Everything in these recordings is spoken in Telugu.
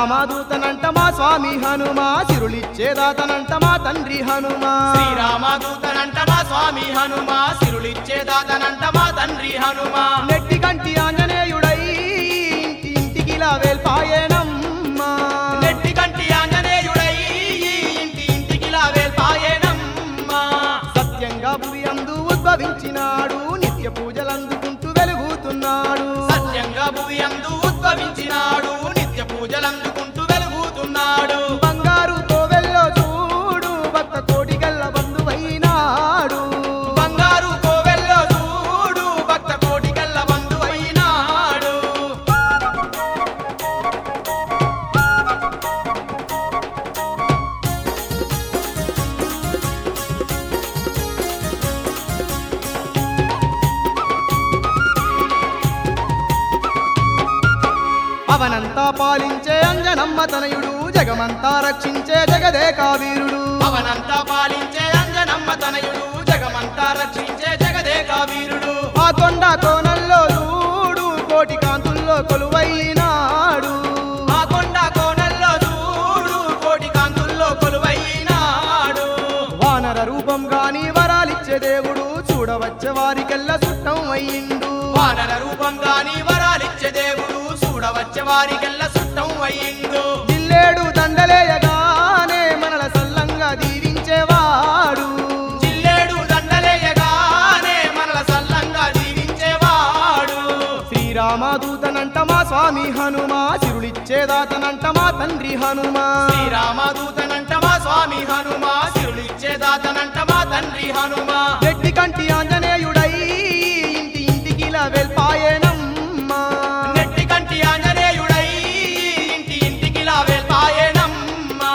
శ్రీరామదూతనంట మా స్వామి హనుమా సిరులిచ్చేదాతనంట మా తండ్రి హనుమా శ్రీరామదూతనంట మా స్వామి హనుమ సిరులిచ్చేదాతనంట మా తండ్రి హనుమ నెట్టి కంటి ఆంజనేయుడై ఇంటి ఇంటికిలా వేల్పాయేనమ్మా నెట్టి కంటి ఆంజనేయుడై ఈ ఇంటి ఇంటికి లావేల్పాయేనమ్మా సత్యంగా భువి అందు ఉద్భవించినాడు నిత్య పూజలందుకుంటూ వెలుగుతున్నాడు సత్యంగా భూమి అందు ఉద్భవించినాడు నిత్య పూజలందుకుంటూ వెలుగుతున్నాడు బంగారు కోవెల్లో చూడు భక్త కోటి గల్ల బంధువైనాడు బంగారు కోవెల్లో చూడు భక్త కోటి కల్ల బంధువైనాడు అవనంతా పాలించే అంజనమ్మ తనయుడు జగమంతా రక్షించే జగదేకా వీరుడు అవనంతా పాలించే అంజనమ్మ తనయుడు జగమంతా రక్షించే జగదేక వీరుడు ఆ కొండ కోనల్లో చూడు కోటి కాంతుల్లో కొలువైనాడు ఆ కొండ కోనల్లో చూడు కోటి కాంతుల్లో కొలువైనాడు వానర రూపం గాని వరాలిచ్చే దేవుడు చూడవచ్చే వారికెల్ల సుట్టం అయ్యిండు వానర రూపం గాని వరాలిచ్చే దేవుడు చూడవచ్చే వారికెల్ల సుట్టం అయ్యిండు జిల్లేడు దండలేయగానే మనల సల్లంగా దీవించేవాడు జిల్లేడు దండలేయగానే మనల సల్లంగా దీవించేవాడు శ్రీరామదూతనంట మా స్వామి హనుమా సిరులిచ్చేదాతనంట మా తండ్రి హనుమా శ్రీరామదూతనంట మా స్వామి హనుమ సిరులిచ్చేదాతనంట మా తండ్రి హనుమ గట్టి కంటి ఆంజనేయుడై ఇంటి ఇంటికిలా వెల్పాయేనమ్మా నెట్టి కంటి ఆంజనేయుడై ఇంటి ఇంటికి లావేల్పాయేనమ్మా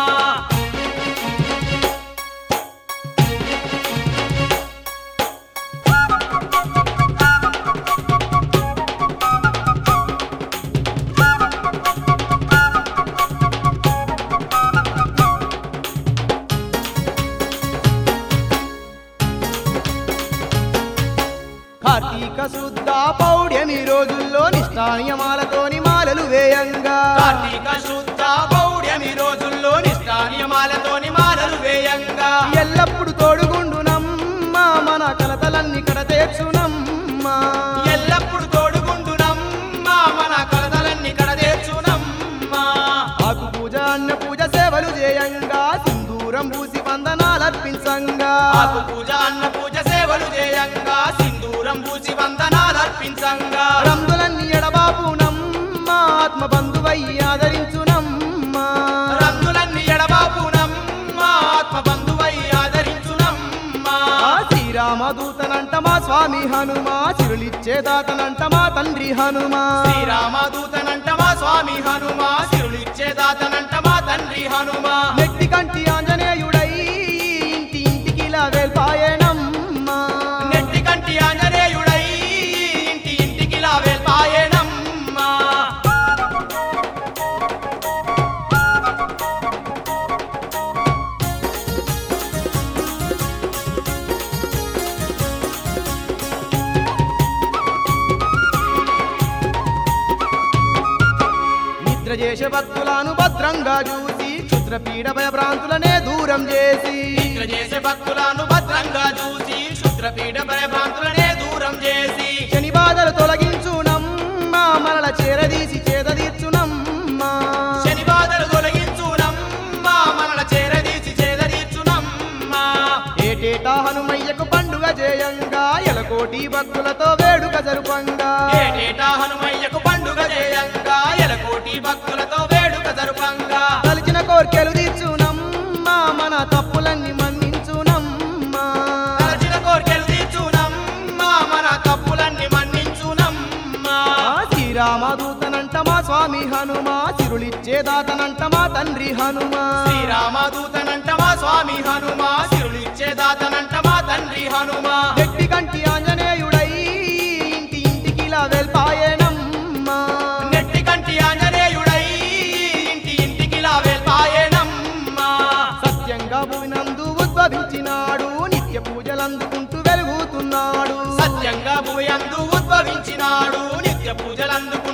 కార్తీక శుద్ధ పౌడ్యమి రోజుల్లో నిష్ఠానియమాలతోని మాలలు వేయంగా కార్తీక శుద్ధ పౌడ్యమి రోజుల్లో నిష్ఠానియమాలతోని మాలలు వేయంగా ఎల్లప్పుడు తోడుగుండునమ్మా మన కలతలన్నీ కడతేర్చునమ్మా ఎల్లప్పుడు తోడుగుండునమ్మా మన కలతలన్నీ కడదేర్చునమ్మా ఆకు పూజ అన్న పూజ సేవలు చేయంగా సింధూరం పూసి వందనాలర్పించంగా ఆకు పూజ అన్న పూజ సేవలు చేయంగా సింధూరం పూసి వందనాలర్పించంగా రంగులన్నీ ఎడబాపునమ్మా ఆత్మ బంధువయ్యి ఆదరించునమ్మా రంగులన్నీ ఎడబాపునమ్మా ఆత్మ బంధువై ఆదరించునమ్మా ఆ శ్రీరామదూతనంట మా స్వామి హనుమా సిరులిచ్చేదాతనంట మా తండ్రి హనుమా శ్రీరామదూతనంట మా స్వామి హనుమ సిరులిచ్చేదాతనంట మా తండ్రి హనుమ నెట్టి కంటి ఆంజనేయుడై ఇంటి ఇంటికిలా వేల్పాయేనమ్మా నెట్టి కంటి ఆంజనేయుడై ఇంటి ఇంటికి లావేల్పాయేనమ్మా నిద్ర చేసే భక్తులను భద్రంగా చూసి క్షుద్రపీడ భయభ్రాంతులనే దూరం చేసి నిద్ర చేసే భక్తులను భద్రంగా చూసి క్షుద్రపీఠ భయభ్రాంతులనే దూరం చేసి శని బాధలు తొలగించునమ్మా మనల చేరదీసి చేదీర్చునమ్మా శని బాధలు తొలగించునమ్మా మనల చేరదీసి చేదరీర్చునమ్మా ఏటేటా హనుమయ్యకు పండుగ చేయంగా ఎలకోటి భక్తులతో వేడుక జరుపంగా ఏటేటా హనుమయ్యకు పండుగ చేయంగా ఎలకోటి భక్తులతో వేడుక జరుపంగా తలిచిన కోర్కెలు తీర్చునమ్మా మన తప్పులన్నీ మన్నించునమ్మా తలచిన కోర్కెలు తీర్చునమ్మా మన తప్పులన్నీ మన్నించునమ్మా ఆ శ్రీరామదూతనంట మా స్వామి హనుమా సిరులిచ్చేదాతనంట మా తండ్రి హనుమా శ్రీరామదూతనంట మా స్వామి హనుమ సిరులిచ్చేదాతనంట మా తండ్రి హనుమ గట్టి కంటి ఆంజనేయుడై ఇంటి ఇంటికిలా వెల్పాయేనమ్మా నెట్టి కంటి ఆంజనేయుడై ఇంటి ఇంటికి లావేల్పాయేనమ్మా సత్యంగా భూమినందు ఉద్భవించినాడు నిత్య పూజలందుకుంటూ వెలుగుతున్నాడు సత్యంగా భూయందు ఉద్భవించినాడు నిత్య పూజలందుకు